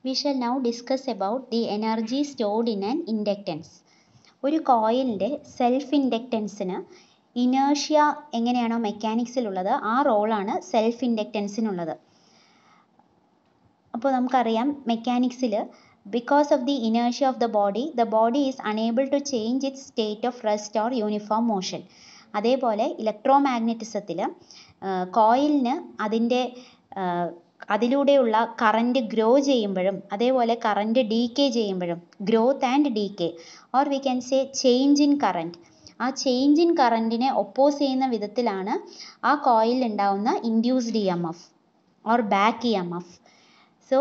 we shall now discuss about the energy stored in an inductance ഒരു കോയിലിൻ്റെ self ഇൻഡക്റ്റൻസിന് ഇനേഷ്യ എങ്ങനെയാണോ മെക്കാനിക്സിലുള്ളത് ആ റോളാണ് സെൽഫ് ഇൻഡക്റ്റൻസിനുള്ളത് അപ്പോൾ നമുക്കറിയാം മെക്കാനിക്സിൽ ബിക്കോസ് ഓഫ് ദി ഇനേഷ്യ of the body the body is unable to change its state of rest or uniform motion അതേപോലെ ഇലക്ട്രോ മാഗ്നറ്റിസത്തിൽ കോയിലിന് അതിൻ്റെ അതിലൂടെയുള്ള കറൻറ്റ് ഗ്രോ ചെയ്യുമ്പോഴും അതേപോലെ കറൻറ്റ് ഡീകേ ചെയ്യുമ്പോഴും growth and decay or we can say change in current ആ ചേഞ്ച് ഇൻ കറൻറ്റിനെ ഒപ്പോസ് ചെയ്യുന്ന വിധത്തിലാണ് ആ കോയിൽ ഉണ്ടാവുന്ന induced E M F or back E M F so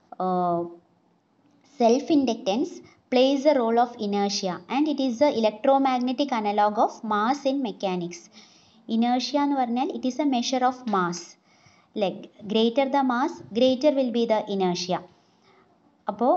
self inductance plays a role of inertia and it is the electromagnetic analog of mass in mechanics. Inertia എന്ന് പറഞ്ഞാൽ it is a measure of mass. Like greater the mass, greater will be the inertia. അപ്പോൾ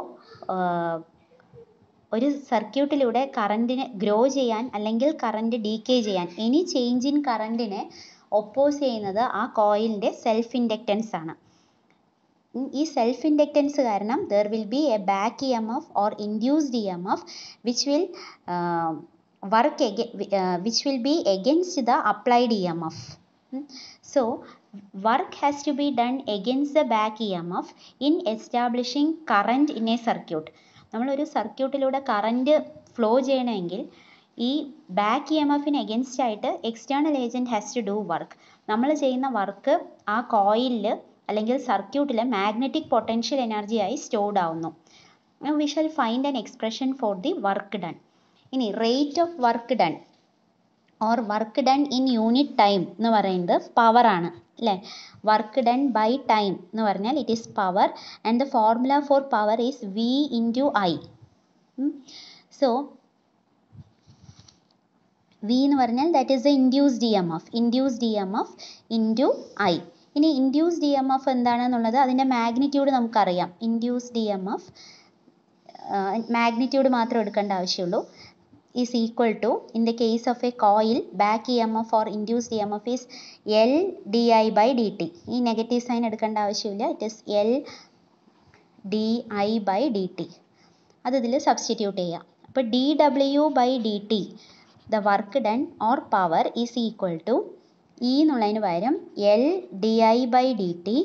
ഒരു സർക്യൂട്ടിലൂടെ കറണ്ടിനെ grow ചെയ്യാൻ അല്ലെങ്കിൽ current decay ചെയ്യാൻ any change in കറണ്ടിനെ oppose ചെയ്യുന്നത് ആ കോയിലിൻ്റെ സെൽഫ് ഇൻഡക്റ്റൻസ് ആണ് ഈ സെൽഫ് ഇൻഡക്റ്റൻസ് കാരണം there will be a back E M F or induced E M F which will work which will be against the applied E M F so work has to be done against the back E M F in establishing current in a circuit നമ്മളൊരു സർക്യൂട്ടിലൂടെ current flow ചെയ്യണമെങ്കിൽ ഈ back E M എഫിന് against ആയിട്ട് external agent has to do work നമ്മൾ ചെയ്യുന്ന work ആ കോയിലിൽ അല്ലെങ്കിൽ സർക്യൂട്ടിൽ മാഗ്നറ്റിക് പൊട്ടൻഷ്യൽ എനർജി ആയി സ്റ്റോർഡ് ആവുന്നു we shall find an expression for the work done ഇനി rate of work done or work done in unit time എന്ന് പറയുന്നത് പവർ ആണ് അല്ലേ വർക്ക് ഡൺ ബൈ ടൈം എന്ന് പറഞ്ഞാൽ it is power and the formula for power is V into I so V എന്ന് പറഞ്ഞാൽ that is the induced E M F induced E M F into I ഇനി induced E M F എന്താണെന്നുള്ളത് അതിൻ്റെ magnitude നമുക്കറിയാം induced E M F magnitude മാത്രം എടുക്കേണ്ട ആവശ്യമുള്ളൂ is equal to in the case of a coil back E M F or induced E M F is L D I by D T ഈ negative sign എടുക്കേണ്ട ആവശ്യമില്ല it is L D I by D T അത് ഇതിൽ substitute ചെയ്യാം അപ്പോൾ D W by D T the work done or power is equal to E എന്നുള്ളതിന് പകരം L D I by D T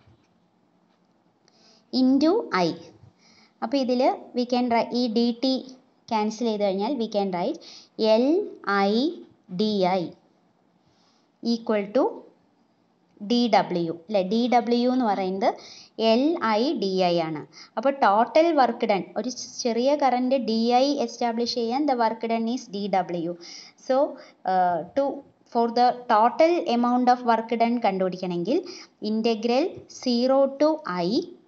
into I അപ്പോൾ ഇതിൽ we can ഈ D T cancel ചെയ്ത് കഴിഞ്ഞാൽ we can write L I D I equal to D W അല്ലേ D W എന്ന് പറയുന്നത് എൽ ഐ ഡി ഐ ആണ് അപ്പോൾ ടോട്ടൽ വർക്ക് ഡൺ ഒരു ചെറിയ കറൻറ്റ് ഡി ഐ എസ്റ്റാബ്ലിഷ് ചെയ്യാൻ the work done is D W so to for the total amount of work done കണ്ടുപിടിക്കണമെങ്കിൽ integral zero to I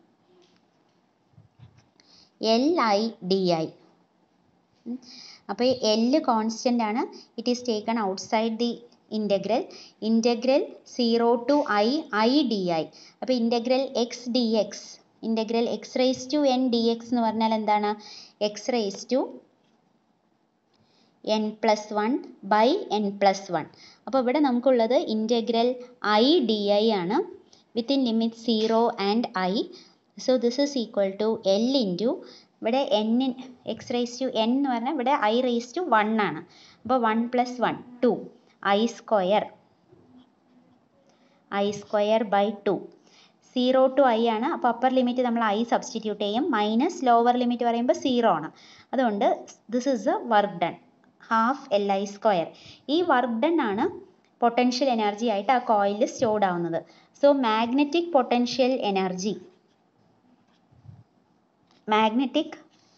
L I D I അപ്പോൾ L constant ആണ് it is taken outside the integral integral zero to I I D I അപ്പോൾ integral X D X integral X raise to N D X എന്ന് പറഞ്ഞാൽ എന്താണ് X raise to N plus one by N plus one അപ്പോൾ ഇവിടെ നമുക്കുള്ളത് integral I D I ആണ് within limit zero and I so this is equal to L into ഇവിടെ N X raise to N എന്ന് പറഞ്ഞാൽ ഇവിടെ I raise to one ആണ് അപ്പോൾ one plus one two I square I square by two zero to I ആണ് അപ്പോൾ upper limit നമ്മൾ I substitute ചെയ്യും മൈനസ് ലോവർ ലിമിറ്റ് പറയുമ്പോൾ സീറോ ആണ് അതുകൊണ്ട് this is A work done half L I square ഈ വർക്ക് ഡൺ ആണ് potential energy ആയിട്ട് ആ കോയിലിൽ സ്റ്റോർഡ് ആവുന്നത് so magnetic potential energy magnetic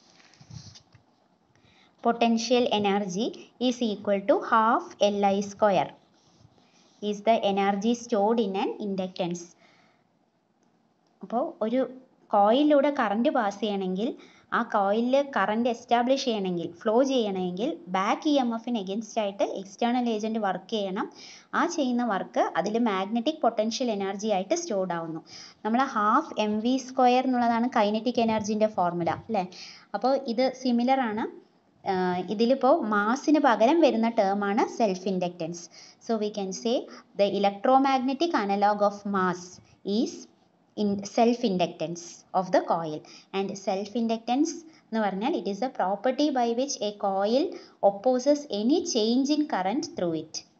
potential energy is equal to half Li square is the energy stored in an inductance. അപ്പോൾ ഒരു കോയിലൂടെ current pass ചെയ്യണമെങ്കിൽ ആ കോയിലിൽ കറണ്ട് എസ്റ്റാബ്ലിഷ് ചെയ്യണമെങ്കിൽ ഫ്ലോ ചെയ്യണമെങ്കിൽ ബാക്ക് ഇ എം എഫിന് എഗൻസ്റ്റ് ആയിട്ട് എക്സ്റ്റേണൽ ഏജൻറ്റ് വർക്ക് ചെയ്യണം ആ ചെയ്യുന്ന വർക്ക് അതിൽ മാഗ്നറ്റിക് പൊട്ടൻഷ്യൽ എനർജി ആയിട്ട് സ്റ്റോർഡ് ആവുന്നു നമ്മൾ ഹാഫ് എം വി സ്ക്വയർ എന്നുള്ളതാണ് കൈനറ്റിക് എനർജീൻ്റെ ഫോർമുല അല്ലേ അപ്പോൾ ഇത് സിമിലർ ആണ് ഇതിലിപ്പോൾ മാസിന് പകരം വരുന്ന ടേമാണ് self inductance so we can say the electromagnetic analogue of mass is in self inductance of the coil and self inductance എന്ന് പറഞ്ഞാൽ it is a property by which a coil opposes any change in current through it